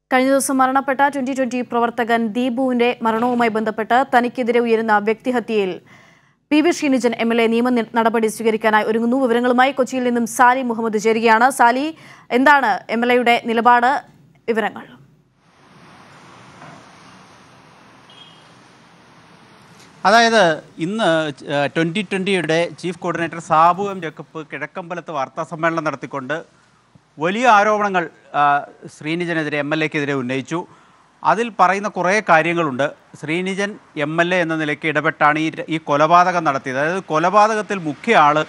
കഴിഞ്ഞ ദിവസം മരണപ്പെട്ട ട്വന്റി ട്വന്റി പ്രവർത്തകൻ ദീപുവിന്റെ മരണവുമായി ബന്ധപ്പെട്ട് തനിക്കെതിരെ ഉയരുന്ന വ്യക്തിഹത്യയിൽ P V Srinijan M L A നിയമ നി- നടപടി സ്വീകരിക്കാനായി ഒരുങ്ങുന്നു വിവരങ്ങളുമായി കൊച്ചിയിൽ നിന്നും സാലി മുഹമ്മദ് ചേരുകയാണ് സാലി എന്താണ് എം എൽ എയുടെ നിലപാട് വിവരങ്ങൾ അതായത് ഇന്ന് ട്വൻ്റി ട്വൻ്റിയുടെ chief coordinator Sabu M Jacob കിഴക്കമ്പലത്ത് വാർത്താ സമ്മേളനം നടത്തിക്കൊണ്ട് വലിയ ആരോപണങ്ങൾ ആ, ശ്രീനിജനെതിരെ എം എൽ എക്കെതിരെ ഉന്നയിച്ചു അതിൽ പറയുന്ന കുറേ കാര്യങ്ങളുണ്ട് ശ്രീനിജൻ എം എൽ എ എന്ന നിലയ്ക്ക് ഇടപെട്ടാണ് ഈ ഈ കൊലപാതകം നടത്തിയത് അതായത് കൊലപാതകത്തിൽ മുഖ്യ ആൾ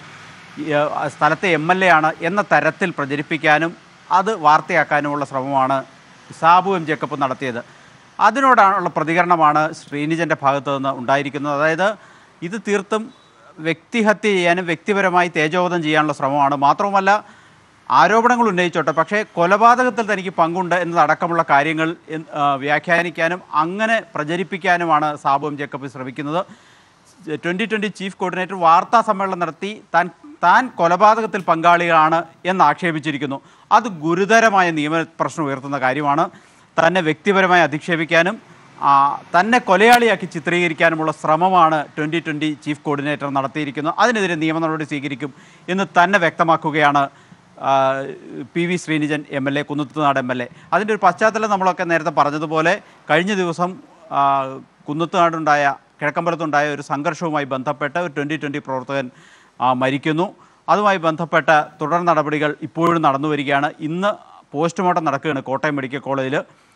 സ്ഥലത്തെ എം എൽ എ ആണ് എന്ന തരത്തിൽ പ്രചരിപ്പിക്കാനും അത് വാർത്തയാക്കാനുമുള്ള ശ്രമമാണ് സാബു എം ജേക്കബ് നടത്തിയത് അതിനോടാണുള്ള പ്രതികരണമാണ് ശ്രീനിജൻ്റെ ഭാഗത്തു നിന്ന് ഉണ്ടായിരിക്കുന്നത് അതായത് ഇത് തീർത്തും വ്യക്തിഹത്യ ചെയ്യാനും വ്യക്തിപരമായി തേജോവധം ചെയ്യാനുള്ള ശ്രമമാണ് മാത്രവുമല്ല ആരോപണങ്ങൾ ഉന്നയിച്ചോട്ടെ പക്ഷേ കൊലപാതകത്തിൽ തനിക്ക് പങ്കുണ്ട് എന്നതടക്കമുള്ള കാര്യങ്ങൾ എന്ന്, ആ, വ്യാഖ്യാനിക്കാനും അങ്ങനെ പ്രചരിപ്പിക്കാനുമാണ് സാബു എം ജേക്കബ് ശ്രമിക്കുന്നത് ട്വൻ്റി ട്വൻ്റി ചീഫ് കോർഡിനേറ്റർ വാർത്താ സമ്മേളനം നടത്തി താൻ താൻ കൊലപാതകത്തിൽ പങ്കാളിയാണ് എന്ന് ആക്ഷേപിച്ചിരിക്കുന്നു അത് ഗുരുതരമായ നിയമ പ്രശ്നം ഉയർത്തുന്ന കാര്യമാണ് തന്നെ വ്യക്തിപരമായി അധിക്ഷേപിക്കാനും ആ, തന്നെ കൊലയാളിയാക്കി ചിത്രീകരിക്കാനുമുള്ള ശ്രമമാണ് ട്വൻ്റി ട്വൻ്റി ചീഫ് കോർഡിനേറ്റർ നടത്തിയിരിക്കുന്നത് അതിനെതിരെ നിയമ നടപടി സ്വീകരിക്കും എന്ന് തന്നെ വ്യക്തമാക്കുകയാണ് ആ, P V Srinijan M L A Kunnathunad M L A അതിൻ്റെ ഒരു പശ്ചാത്തലം നമ്മളൊക്കെ നേരത്തെ പറഞ്ഞതുപോലെ കഴിഞ്ഞ ദിവസം ആ, കുന്നത്തുനാടുണ്ടായ കിഴക്കമ്പലത്തുണ്ടായ ഒരു സംഘർഷവുമായി ബന്ധപ്പെട്ട് ഒരു ട്വൻ്റി ട്വൻ്റി പ്രവർത്തകൻ ആ, മരിക്കുന്നു അതുമായി ബന്ധപ്പെട്ട തുടർ നടപടികൾ ഇപ്പോഴും നടന്നു വരികയാണ് ഇന്ന് പോസ്റ്റ്മോർട്ടം നടക്കുകയാണ് കോട്ടയം മെഡിക്കൽ കോളേജിൽ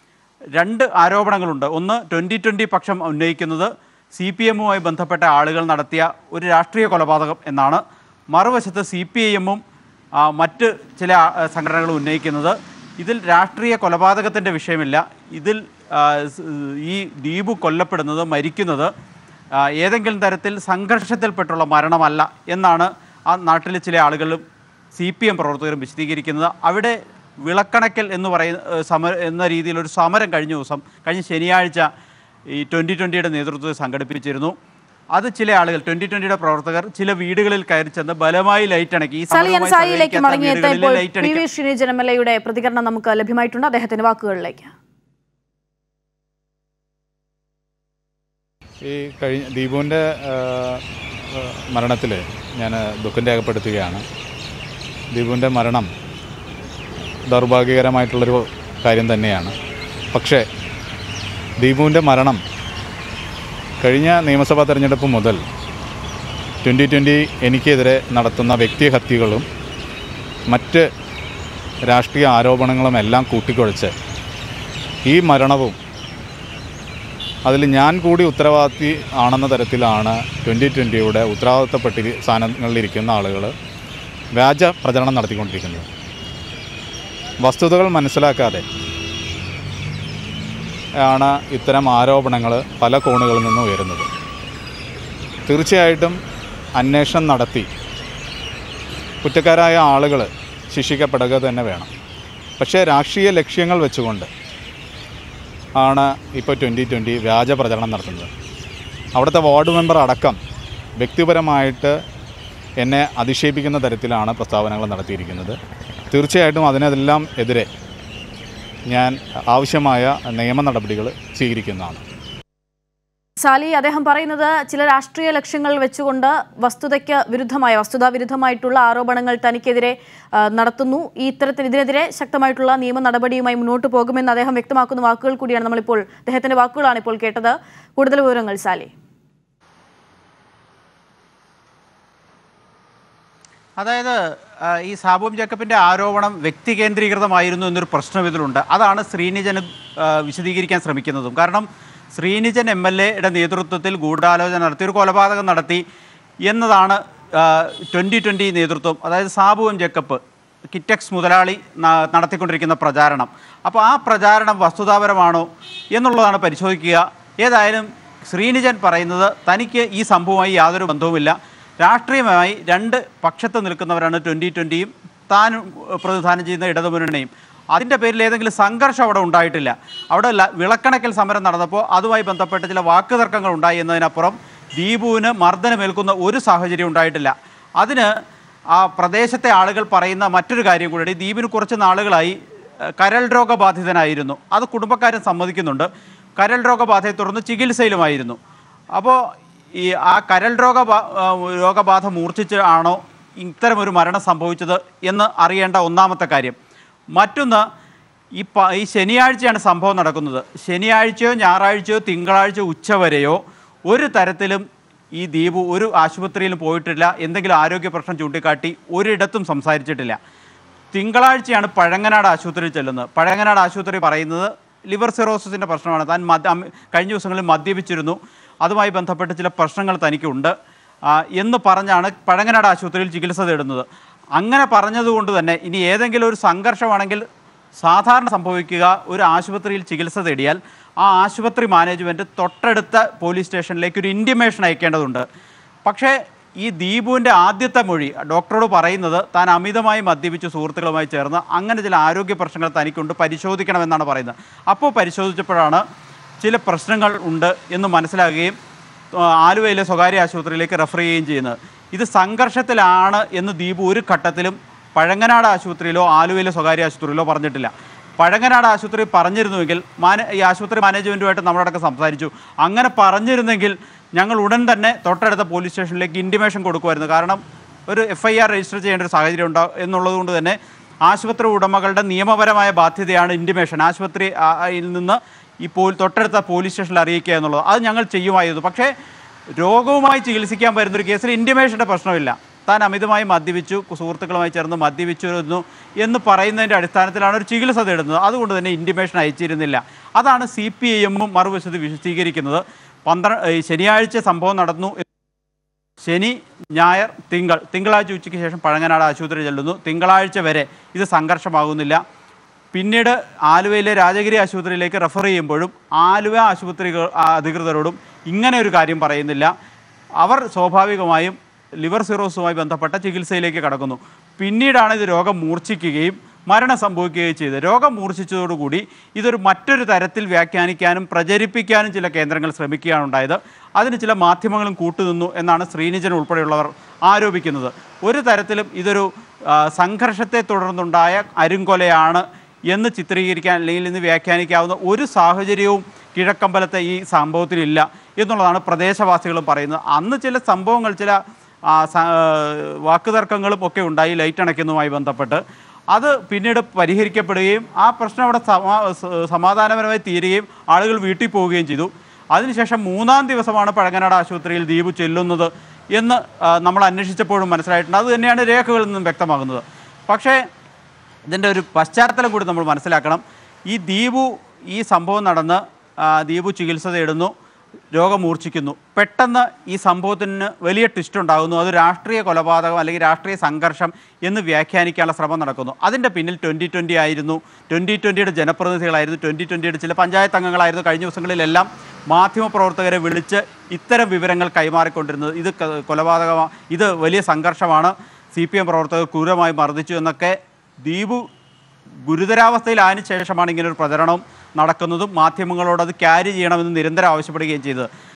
രണ്ട് ആരോപണങ്ങളുണ്ട് ഒന്ന് ട്വൻ്റി ട്വൻ്റി പക്ഷം ഉന്നയിക്കുന്നത് സി പി എമ്മുമായി ബന്ധപ്പെട്ട ആളുകൾ നടത്തിയ ഒരു രാഷ്ട്രീയ കൊലപാതകം എന്നാണ് മറുവശത്ത് സി പി ഐ എമ്മും മറ്റ് ചില ആ, സംഘടനകളും ഉന്നയിക്കുന്നത് ഇതിൽ രാഷ്ട്രീയ കൊലപാതകത്തിൻ്റെ വിഷയമില്ല ഇതിൽ ആ, സ്- ഈ ദ്വീപ് കൊല്ലപ്പെടുന്നത് മരിക്കുന്നത് ആ, ഏതെങ്കിലും തരത്തിൽ സംഘർഷത്തിൽപ്പെട്ടുള്ള മരണമല്ല എന്നാണ് ആ നാട്ടിലെ ചില ആളുകളും സി പി എം പ്രവർത്തകരും വിശദീകരിക്കുന്നത് അവിടെ വിളക്കണക്കൽ എന്ന് പറയുന്ന ഏഹ്, സമര എന്ന രീതിയിൽ ഒരു സമരം കഴിഞ്ഞ ദിവസം കഴിഞ്ഞ ശനിയാഴ്ച ഈ ട്വൻ്റി ട്വൻ്റിയുടെ നേതൃത്വത്തിൽ സംഘടിപ്പിച്ചിരുന്നു അത് ചില ആളുകൾ ട്വൻ്റി ട്വൻ്റിയുടെ പ്രവർത്തകർ ചില വീടുകളിൽ കയറി ചെന്ന് ബലമായി ലൈറ്റ് അണക്കി ഈ സാലി ഞാൻ സമരവുമായി സായിലേക്ക് സഹകരിക്കാത്ത മടങ്ങിയെത്താൻ വീടുകളിൽ ഇപ്പോൾ ലൈറ്റ് പി വി അടിക്കാൻ ശ്രീനിജൻ എം എൽ എയുടെ പ്രതികരണം നമുക്ക് ലഭ്യമായിട്ടുണ്ട് അദ്ദേഹത്തിന്റെ വാക്കുകളിലേക്ക് ഈ കഴിഞ്ഞ ദീപുവിൻ്റെ മരണത്തിൽ ഞാൻ ദുഃഖം രേഖപ്പെടുത്തുകയാണ് ദീപുവിൻ്റെ മരണം ദൗർഭാഗ്യകരമായിട്ടുള്ളൊരു കാര്യം തന്നെയാണ് പക്ഷേ ദീപുവിൻ്റെ മരണം കഴിഞ്ഞ നിയമസഭാ തെരഞ്ഞെടുപ്പ് മുതൽ ട്വൻ്റി ട്വൻ്റി എനിക്കെതിരെ നടത്തുന്ന വ്യക്തിഹത്യകളും മറ്റ് രാഷ്ട്രീയ ആരോപണങ്ങളും എല്ലാം കൂട്ടിക്കുഴച്ച് ഈ മരണവും അതിൽ ഞാൻ കൂടി ഉത്തരവാദി ആണെന്ന തരത്തിലാണ് ട്വൻ്റി ട്വൻ്റിയുടെ ഉത്തരവാദിത്തപ്പെട്ടി സ്ഥാനങ്ങളിലിരിക്കുന്ന ആളുകൾ വ്യാജ പ്രചരണം നടത്തിക്കൊണ്ടിരിക്കുന്നത് വസ്തുതകൾ മനസ്സിലാക്കാതെ ആണ് ഇത്തരം ആരോപണങ്ങൾ പല കോണുകളിൽ നിന്നും ഉയരുന്നത് തീർച്ചയായിട്ടും അന്വേഷണം നടത്തി കുറ്റക്കാരായ ആളുകൾ ശിക്ഷിക്കപ്പെടുക തന്നെ വേണം പക്ഷേ രാഷ്ട്രീയ ലക്ഷ്യങ്ങൾ വെച്ചുകൊണ്ട് ആണ് ഇപ്പോൾ ട്വൻ്റി ട്വൻ്റി വ്യാജ പ്രചരണം നടത്തുന്നത് അവിടുത്തെ വാർഡ് മെമ്പർ അടക്കം വ്യക്തിപരമായിട്ട് എന്നെ അധിക്ഷേപിക്കുന്ന തരത്തിലാണ് പ്രസ്താവനകൾ നടത്തിയിരിക്കുന്നത് തീർച്ചയായിട്ടും അതിനെല്ലാം എതിരെ ഞാൻ ആവശ്യമായ നിയമ നടപടികൾ സ്വീകരിക്കുന്നതാണ് സാലി അദ്ദേഹം പറയുന്നത് ചില രാഷ്ട്രീയ ലക്ഷ്യങ്ങൾ വെച്ചുകൊണ്ട് വസ്തുതയ്ക്ക് വിരുദ്ധമായ വസ്തുതാ വിരുദ്ധമായിട്ടുള്ള ആരോപണങ്ങൾ തനിക്കെതിരെ ആ, നടത്തുന്നു ഈ ഇത്തരത്തിൽ ഇതിനെതിരെ ശക്തമായിട്ടുള്ള നിയമ നടപടിയുമായി മുന്നോട്ട് പോകുമെന്ന് അദ്ദേഹം വ്യക്തമാക്കുന്ന വാക്കുകൾ കൂടിയാണ് നമ്മളിപ്പോൾ അദ്ദേഹത്തിന്റെ വാക്കുകളാണ് ഇപ്പോൾ കേട്ടത് കൂടുതൽ വിവരങ്ങൾ സാലി അതായത് ആ, ഈ സാബും ജേക്കബിൻ്റെ ആരോപണം വ്യക്തി കേന്ദ്രീകൃതമായിരുന്നു എന്നൊരു പ്രശ്നം ഇതിലുണ്ട് അതാണ് ശ്രീനിജന് ആ, വിശദീകരിക്കാൻ ശ്രമിക്കുന്നതും കാരണം ശ്രീനിജൻ എം എൽ എയുടെ നേതൃത്വത്തിൽ ഗൂഢാലോചന നടത്തി ഒരു കൊലപാതകം നടത്തി എന്നതാണ് ട്വൻ്റി ട്വൻ്റി നേതൃത്വം അതായത് സാബു എം ജേക്കബ് കിറ്റക്സ് മുതലാളി ന- നടത്തിക്കൊണ്ടിരിക്കുന്ന പ്രചാരണം അപ്പോൾ ആ പ്രചാരണം വസ്തുതാപരമാണോ എന്നുള്ളതാണ് പരിശോധിക്കുക ഏതായാലും ശ്രീനിജൻ പറയുന്നത് തനിക്ക് ഈ സംഭവവുമായി യാതൊരു ബന്ധവുമില്ല രാഷ്ട്രീയമായി രണ്ട് പക്ഷത്ത് നിൽക്കുന്നവരാണ് ട്വൻ്റി ട്വൻ്റിയും താനും പ്രതിദാനം ചെയ്യുന്ന ഇടതുമുന്നണിയും അതിൻ്റെ പേരിൽ ഏതെങ്കിലും സംഘർഷം അവിടെ ഉണ്ടായിട്ടില്ല അവിടെ ല- വിളക്കണക്കൽ സമരം നടന്നപ്പോൾ അതുമായി ബന്ധപ്പെട്ട് ചില വാക്കുതർക്കങ്ങൾ ഉണ്ടായി എന്നതിനപ്പുറം ദീപുവിന് മർദ്ദനമേൽക്കുന്ന ഒരു സാഹചര്യം ഉണ്ടായിട്ടില്ല അതിന് ആ പ്രദേശത്തെ ആളുകൾ പറയുന്ന മറ്റൊരു കാര്യം കൂടി ദ്വീപിന് കുറച്ച് നാളുകളായി ഏഹ്, കരൾ രോഗബാധിതനായിരുന്നു അത് കുടുംബക്കാരൻ സമ്മതിക്കുന്നുണ്ട് കരൾ രോഗബാധയെ തുടർന്ന് ചികിത്സയിലുമായിരുന്നു അപ്പോൾ ഈ ആ കരൾ രോഗ രോഗബാധ മൂർച്ഛിച്ച് ആണോ ഇത്തരമൊരു മരണം സംഭവിച്ചത് എന്ന് അറിയേണ്ട ഒന്നാമത്തെ കാര്യം മറ്റൊന്ന് ഈ പ ഈ ശനിയാഴ്ചയാണ് സംഭവം നടക്കുന്നത് ശനിയാഴ്ചയോ ഞായറാഴ്ചയോ തിങ്കളാഴ്ചയോ ഉച്ചവരെയോ ഒരു തരത്തിലും ഈ ദീപു ഒരു ആശുപത്രിയിലും പോയിട്ടില്ല എന്തെങ്കിലും ആരോഗ്യ പ്രശ്നം ചൂണ്ടിക്കാട്ടി ഒരിടത്തും സംസാരിച്ചിട്ടില്ല തിങ്കളാഴ്ചയാണ് പഴങ്ങനാട് ആശുപത്രിയിൽ ചെല്ലുന്നത് പഴങ്ങനാട് ആശുപത്രി പറയുന്നത് ലിവർ സിറോസിസിൻ്റെ പ്രശ്നമാണ് താൻ മദ്യ അമി- കഴിഞ്ഞ ദിവസങ്ങളിൽ മദ്യപിച്ചിരുന്നു അതുമായി ബന്ധപ്പെട്ട് ചില പ്രശ്നങ്ങൾ തനിക്കുണ്ട് ആ, എന്ന് പറഞ്ഞാണ് പഴങ്ങനാട് ആശുപത്രിയിൽ ചികിത്സ തേടുന്നത് അങ്ങനെ പറഞ്ഞതുകൊണ്ട് തന്നെ ഇനി ഏതെങ്കിലും ഒരു സംഘർഷമാണെങ്കിൽ സാധാരണ സംഭവിക്കുക ഒരു ആശുപത്രിയിൽ ചികിത്സ തേടിയാൽ ആ ആശുപത്രി മാനേജ്മെൻറ്റ് തൊട്ടടുത്ത പോലീസ് സ്റ്റേഷനിലേക്ക് ഒരു ഇൻറ്റിമേഷൻ അയക്കേണ്ടതുണ്ട് പക്ഷേ ഈ ദീപുവിൻ്റെ ആദ്യത്തെ മൊഴി ഡോക്ടറോട് പറയുന്നത് താൻ അമിതമായി മദ്യപിച്ച് സുഹൃത്തുക്കളുമായി ചേർന്ന് അങ്ങനെ ചില ആരോഗ്യ പ്രശ്നങ്ങൾ തനിക്കുണ്ട് പരിശോധിക്കണമെന്നാണ് പറയുന്നത് അപ്പോൾ പരിശോധിച്ചപ്പോഴാണ് ചില പ്രശ്നങ്ങൾ ഉണ്ട് എന്ന് മനസ്സിലാകുകയും ആ, ആലുവയിലെ സ്വകാര്യ ആശുപത്രിയിലേക്ക് റെഫർ ചെയ്യുകയും ചെയ്യുന്നത് ഇത് സംഘർഷത്തിലാണ് എന്ന് ദീപു ഒരു ഘട്ടത്തിലും പഴങ്ങനാട് ആശുപത്രിയിലോ ആലുവയിലെ സ്വകാര്യ ആശുപത്രിയിലോ പറഞ്ഞിട്ടില്ല പഴങ്ങനാട് ആശുപത്രി പറഞ്ഞിരുന്നുവെങ്കിൽ മാന ഈ ആശുപത്രി മാനേജ്മെൻറ്റുമായിട്ട് നമ്മളടക്കം സംസാരിച്ചു അങ്ങനെ പറഞ്ഞിരുന്നെങ്കിൽ ഞങ്ങൾ ഉടൻ തന്നെ തൊട്ടടുത്ത പോലീസ് സ്റ്റേഷനിലേക്ക് ഇൻറ്റിമേഷൻ കൊടുക്കുമായിരുന്നു കാരണം ഒരു എഫ് ഐ ആർ രജിസ്റ്റർ ചെയ്യേണ്ട ഒരു സാഹചര്യം ഉണ്ടാവും എന്നുള്ളത് കൊണ്ട് തന്നെ ആശുപത്രി ഉടമകളുടെ നിയമപരമായ ബാധ്യതയാണ് ഇൻറ്റിമേഷൻ ആശുപത്രി ആ, യിൽ നിന്ന് ഈ പോ തൊട്ടടുത്ത പോലീസ് സ്റ്റേഷനിൽ അറിയിക്കുക എന്നുള്ളത് അത് ഞങ്ങൾ ചെയ്യുമായിരുന്നു പക്ഷേ രോഗവുമായി ചികിത്സിക്കാൻ വരുന്നൊരു കേസിൽ ഇൻറ്റിമേഷൻ്റെ പ്രശ്നമില്ല താൻ അമിതമായി മദ്യപിച്ചു സുഹൃത്തുക്കളുമായി ചേർന്ന് മദ്യപിച്ചിരുന്നു എന്ന് പറയുന്നതിൻ്റെ അടിസ്ഥാനത്തിലാണ് ഒരു ചികിത്സ തേടുന്നത് അതുകൊണ്ട് തന്നെ ഇൻറ്റിമേഷൻ അയച്ചിരുന്നില്ല അതാണ് സി പി ഐ എമ്മും മറുവശത്ത് വിശദീകരിക്കുന്നത് പന്ത്രണ്ട് ഈ ശനിയാഴ്ച സംഭവം നടന്നു ശനി ഞായർ തിങ്കൾ തിങ്കളാഴ്ച ഉച്ചയ്ക്ക് ശേഷം പഴങ്ങനാട് ആശുപത്രി ചെല്ലുന്നു തിങ്കളാഴ്ച വരെ ഇത് സംഘർഷമാകുന്നില്ല പിന്നീട് ആലുവയിലെ രാജഗിരി ആശുപത്രിയിലേക്ക് റെഫർ ചെയ്യുമ്പോഴും ആലുവ ആശുപത്രി അധികൃതരോടും ഇങ്ങനെ ഒരു കാര്യം പറയുന്നില്ല അവർ സ്വാഭാവികമായും ലിവർ സിറോസുമായി ബന്ധപ്പെട്ട ചികിത്സയിലേക്ക് കടക്കുന്നു പിന്നീടാണ് ഇത് രോഗം മൂർച്ഛിക്കുകയും മരണം സംഭവിക്കുകയും ചെയ്തത് രോഗം മൂർച്ഛിച്ചതോടുകൂടി ഇതൊരു മറ്റൊരു തരത്തിൽ വ്യാഖ്യാനിക്കാനും പ്രചരിപ്പിക്കാനും ചില കേന്ദ്രങ്ങൾ ശ്രമിക്കുകയാണ് ഉണ്ടായത് അതിന് ചില മാധ്യമങ്ങളും കൂട്ടുനിന്നു എന്നാണ് ശ്രീനിജൻ ഉൾപ്പെടെയുള്ളവർ ആരോപിക്കുന്നത് ഒരു തരത്തിലും ഇതൊരു ആ, സംഘർഷത്തെ തുടർന്നുണ്ടായ അരുങ്കൊലയാണ് എന്ന് ചിത്രീകരിക്കാൻ അല്ലെങ്കിൽ ഇന്ന് വ്യാഖ്യാനിക്കാവുന്ന ഒരു സാഹചര്യവും കിഴക്കമ്പലത്തെ ഈ സംഭവത്തിലില്ല എന്നുള്ളതാണ് പ്രദേശവാസികളും പറയുന്നത് അന്ന് ചില സംഭവങ്ങൾ ചില ആ, സ- വാക്കുതർക്കങ്ങളും ഒക്കെ ഉണ്ടായി ലൈറ്റ് അണയ്ക്കുന്നതുമായി ബന്ധപ്പെട്ട് അത് പിന്നീട് പരിഹരിക്കപ്പെടുകയും ആ പ്രശ്നം അവിടെ സമാ സ- സമാധാനപരമായി തീരുകയും ആളുകൾ വീട്ടിൽ പോവുകയും ചെയ്തു അതിനുശേഷം മൂന്നാം ദിവസമാണ് പഴങ്ങനാട് ആശുപത്രിയിൽ ദീപു ചെല്ലുന്നത് എന്ന് ആ, നമ്മൾ അന്വേഷിച്ചപ്പോഴും മനസ്സിലായിട്ടുണ്ട് അത് തന്നെയാണ് രേഖകളിൽ നിന്നും വ്യക്തമാകുന്നത് പക്ഷേ ഇതിൻ്റെ ഒരു പശ്ചാത്തലം കൂടി നമ്മൾ മനസ്സിലാക്കണം ഈ ദീപു ഈ സംഭവം നടന്ന് ആ, ദീപു ചികിത്സ തേടുന്നു രോഗം മൂർച്ഛിക്കുന്നു പെട്ടെന്ന് ഈ സംഭവത്തിന് വലിയ ട്വിസ്റ്റ് ഉണ്ടാകുന്നു അത് രാഷ്ട്രീയ കൊലപാതകം അല്ലെങ്കിൽ രാഷ്ട്രീയ സംഘർഷം എന്ന് വ്യാഖ്യാനിക്കാനുള്ള ശ്രമം നടക്കുന്നു അതിൻ്റെ പിന്നിൽ ട്വൻറ്റി ട്വൻറ്റി ആയിരുന്നു ട്വൻറ്റി ട്വൻറ്റിയുടെ ജനപ്രതിനിധികളായിരുന്നു ട്വൻറ്റി ട്വൻറ്റിയുടെ ചില പഞ്ചായത്ത് അംഗങ്ങളായിരുന്നു കഴിഞ്ഞ ദിവസങ്ങളിലെല്ലാം മാധ്യമപ്രവർത്തകരെ വിളിച്ച് ഇത്തരം വിവരങ്ങൾ കൈമാറിക്കൊണ്ടിരുന്നത് ഇത് ക- കൊലപാതകമാണ് ഇത് വലിയ സംഘർഷമാണ് സി പി എം പ്രവർത്തകർ ക്രൂരമായി മർദ്ദിച്ചു എന്നൊക്കെ ദീപു ഗുരുതരാവസ്ഥയിലായതിനു ശേഷമാണ് ഇങ്ങനെ ഒരു പ്രചരണം നടക്കുന്നതും മാധ്യമങ്ങളോട് അത് ക്യാരി ചെയ്യണമെന്ന് നിരന്തരം ആവശ്യപ്പെടുകയും ചെയ്തത്